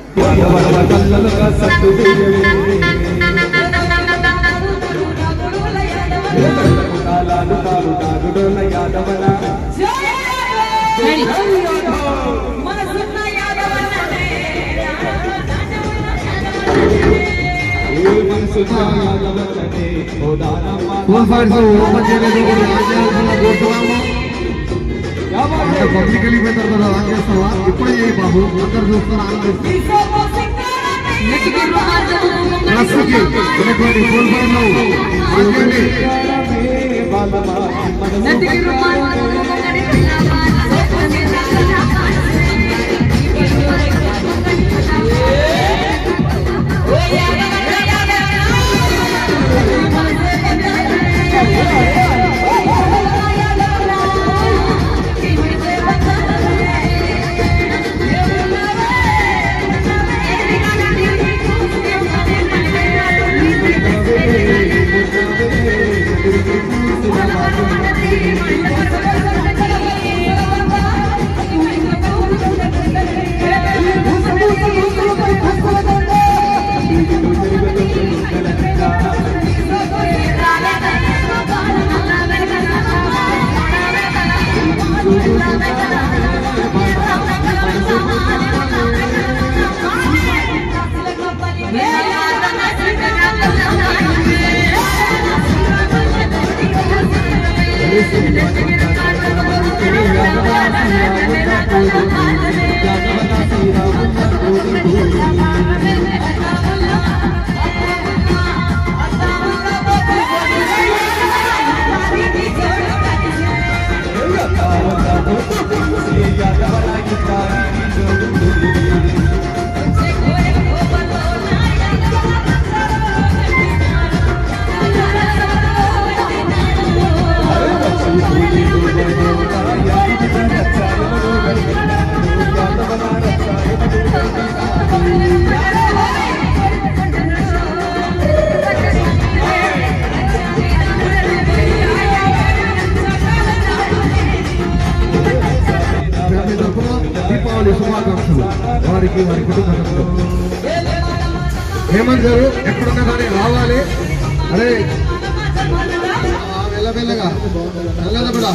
phone fights open చేయలేదు కూడా on చేయాల్సిన కోరుతున్నాము అంటే పబ్లిక్ వెళ్ళిపోయిన తర్వాత ఆన్ చేస్తావా ఇప్పుడే చేయి బాబు అందరు చూస్తున్నారు ఆనందిస్తారు ప్రస్తుతకి ఉన్నటువంటి ఫోన్ ఫైట్ లో ఆన్ చేయండి ఫ్యామిలీ తరఫున దీపావళి శుభాకాంక్షలు వారికి వారి కుటుంబ సభ్యులు హేమంత్ గారు ఎక్కడున్నా కానీ రావాలి అరే ఆ, మెల్లమెల్లగా మెల్లగా కూడా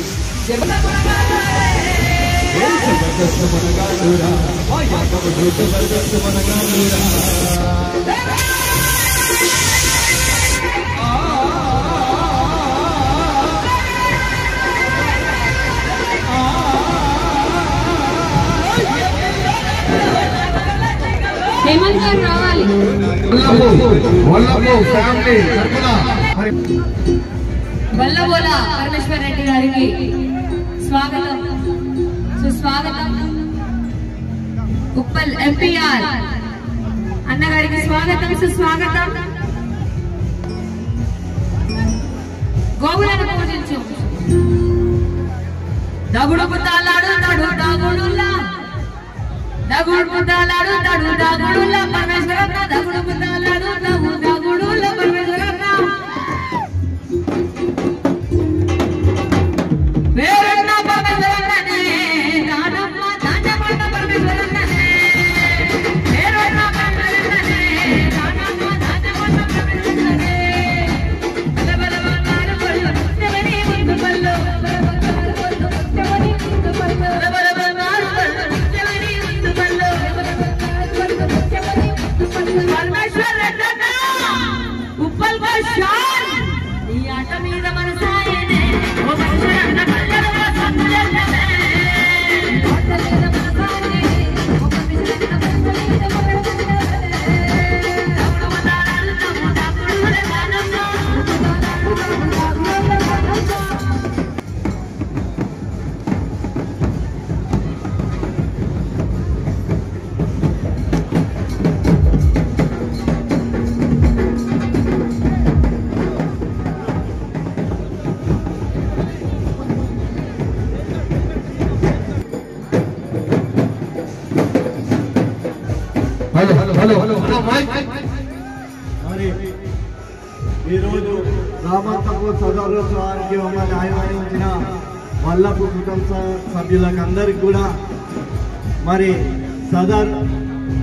హేమంత్ గారు రావాలి వల్లభు వల్లభు ఫ్యామిలీ తరఫున మరి వల్లబోల పరమేశ్వర్ రెడ్డి గారికి స్వాగతం సుస్వాగతం ఉప్పల్ ఎంపీఆర్ అన్నగారికి స్వాగతం సుస్వాగతం గోవులను పూజించు దగుడు పుతాలాడు తడు దాగుడుల్లా దగుడు పుతాలాడు తడు దాగుడుల్లా పరమేశ్వరన్న దగుడు పుతాలాడు తగు దాగుడుల్ల పరమేశ్వరన్న వేరన్న పరమేశ్వరన్ననే దానమ్మ దానమ్మ పరమేశ్వరన్ననే వేరన్న పరమేశ్వరన్ననే దానమ్మ దానమ్మ పరమేశ్వరన్ననే బల బల బంగారు కొల్లు ముత్తెవని ముందు పల్లు బల బంగారు కొల్లు ముత్తెవని ముందు పల్లు బల బల బంగారు కొల్లు ముత్తెవని ముందు పల్లు బల బంగారు కొల్లు ముత్తెవని ముందు పల్లు పరమేశ్వరన్న ఉప్పల్ భాషాన్ ఈ ఆట మీద మనసాయనే ఓ మనుషులన్న కళ్ళలో సంజలనే ఆట మీద మనసాయనే ఓ మనుషులన్న కళ్ళలో సంజలనే దౌడు మదాలు దమ్ము దమ్ముడులే దానమ్మ hello hello hello hello mike మరి ఈరోజు రామంతపూర్ సదరోత్సవానికి మమ్మల్ని ఆహ్వానించిన వల్లపు కుటుంబ స- సభ్యులకు అందరికి కూడా మరి సదర్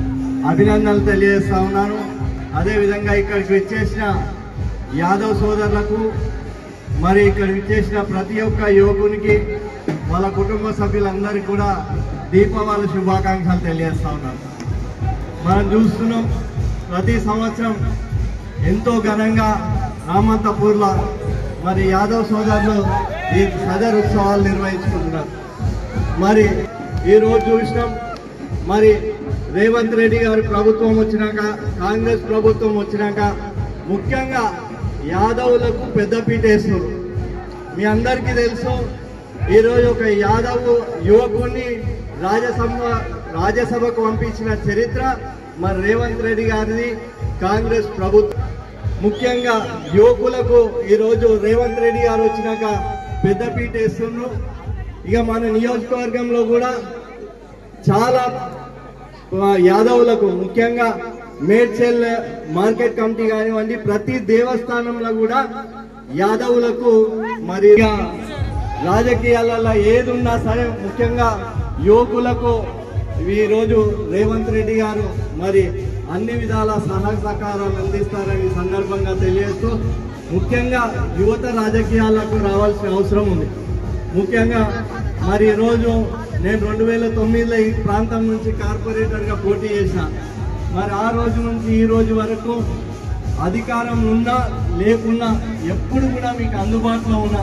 అభినందనలు తెలియజేస్తా ఉన్నాను అదేవిధంగా ఇక్కడికి వచ్చేసిన యాదవ్ సోదరులకు మరి ఇక్కడ విచ్చేసిన ప్రతి ఒక్క యువకునికి వాళ్ళ కుటుంబ సభ్యులందరికీ కూడా దీపావళి శుభాకాంక్షలు తెలియజేస్తా ఉన్నాను మనం చూస్తున్నాం ప్రతి సంవత్సరం ఎంతో ఘనంగా రామంతపూర్లో మరి యాదవ్ సోదరులు ఈ సదర్ ఉత్సవాలు నిర్వహించుకుంటున్నారు మరి ఈరోజు చూసినాం మరి రేవంత్ రెడ్డి గారి ప్రభుత్వం వచ్చినాక కాంగ్రెస్ ప్రభుత్వం వచ్చినాక ముఖ్యంగా యాదవులకు పెద్దపీట వేస్తున్నారు మీ అందరికీ తెలుసు ఈరోజు ఒక యాదవ్ యువకుడిని రాజ్యసభ రాజ్యసభకు పంపించిన చరిత్ర మరి రేవంత్ రెడ్డి గారిది కాంగ్రెస్ ప్రభుత్వం ముఖ్యంగా యువకులకు ఈరోజు రేవంత్ రెడ్డి గారు వచ్చినాక పెద్దపీట వేస్తున్నారు ఇక మన నియోజకవర్గంలో కూడా చాలా ఆ, యాదవులకు ముఖ్యంగా మేడ్చెల్ మార్కెట్ కమిటీ కానివ్వండి ప్రతి దేవస్థానంలో కూడా యాదవులకు మరి ఇక రాజకీయాలలో ఏది ఉన్నా సరే ముఖ్యంగా యువకులకు ఈ రోజు రేవంత్ రెడ్డి గారు మరి అన్ని విధాల సహాయ సహకారాలు అందిస్తారని ఈ సందర్భంగా తెలియజేస్తూ ముఖ్యంగా యువత రాజకీయాలకు రావాల్సిన అవసరం ఉంది ముఖ్యంగా మరి ఈరోజు నేను రెండు వేల తొమ్మిదిలో ఈ ప్రాంతం నుంచి కార్పొరేటర్గా పోటీ చేసిన మరి ఆ రోజు నుంచి ఈ రోజు వరకు అధికారం ఉన్నా లేకున్నా ఎప్పుడు కూడా మీకు అందుబాటులో ఉన్నా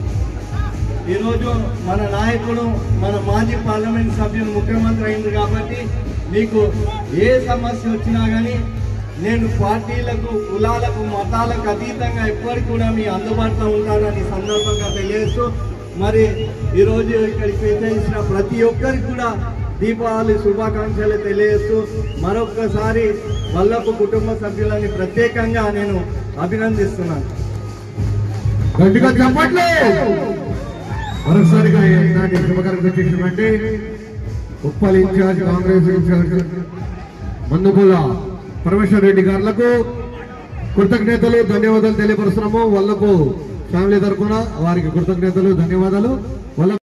ఈరోజు మన నాయకుడు మన మాజీ పార్లమెంట్ సభ్యులు ముఖ్యమంత్రి అయింది కాబట్టి మీకు ఏ సమస్య వచ్చినా కానీ నేను పార్టీలకు కులాలకు మతాలకు అతీతంగా ఎప్పటికి కూడా మీ అందుబాటులో ఉంటానని ఈ సందర్భంగా తెలియజేస్తూ మరి ఈరోజు ఇక్కడికి విచ్చేసిన ప్రతి ఒక్కరికి కూడా దీపావళి శుభాకాంక్షలు తెలియజేస్తూ మరొక్కసారి వల్లపు కుటుంబ సభ్యులని ప్రత్యేకంగా నేను అభినందిస్తున్నాను గట్టిగా చెప్పట్లే మరొకసారిగా ఇలాంటి శుభకరంగా చేసినటువంటి ఉప్పల్ ఇన్ఛార్జ్ కాంగ్రెస్ ఇన్ఛార్జ్ మందుపుల పరమేశ్వర్ రెడ్డి గారులకు కృతజ్ఞతలు ధన్యవాదాలు తెలియపరుస్తున్నాము వాళ్ళకు ఫ్యామిలీ తరఫున వారికి కృతజ్ఞతలు ధన్యవాదాలు వాళ్ళ